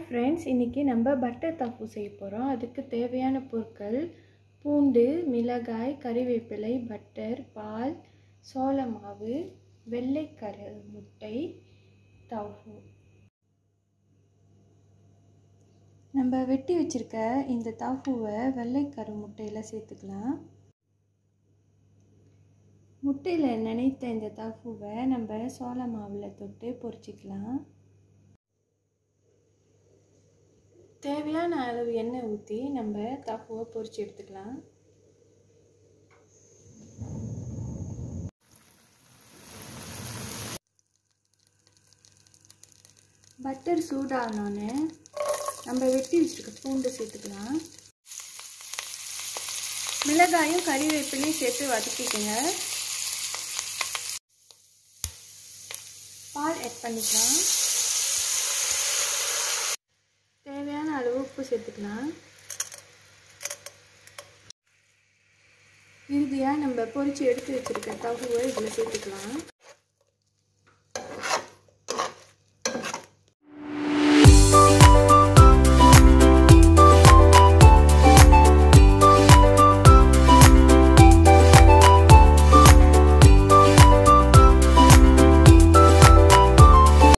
friends இன்றைக்கி நம்ம butter தாப்பு செய்ய போகிறோம் அதுக்கு தேவையான பொருட்கள் பூண்டு மிளகாய் கறிவேப்பிலை பட்டர் பால் சோள மாவு வெள்ளைக்கரு முட்டை தவு நம்ம வெட்டி வச்சுருக்க இந்த தாஃபுவை வெள்ளைக்கரு முட்டையில் சேர்த்துக்கலாம் முட்டையில் நினைத்த இந்த தாஃபுவை நம்ம சோள மாவில் தொட்டு பொரிச்சிக்கலாம் தேவையான அளவு எண்ணெய் ஊற்றி நம்ம தாஃபுவை பொரிச்சு எடுத்துக்கலாம் பட்டர் சூடானோன்னு நம்ம வெட்டி வச்சுருக்க பூண்டு சேர்த்துக்கலாம் மிளகாயும் கறிவேப்பிலையும் சேர்த்து வதக்கிக்கோங்க பால் ஆட் பண்ணிக்கலாம் தேவையான அளவு உப்பு சேர்த்துக்கலாம் இறுதியாக நம்ம பொரித்து எடுத்து வச்சுருக்க தகுவை இதில் சேர்த்துக்கலாம்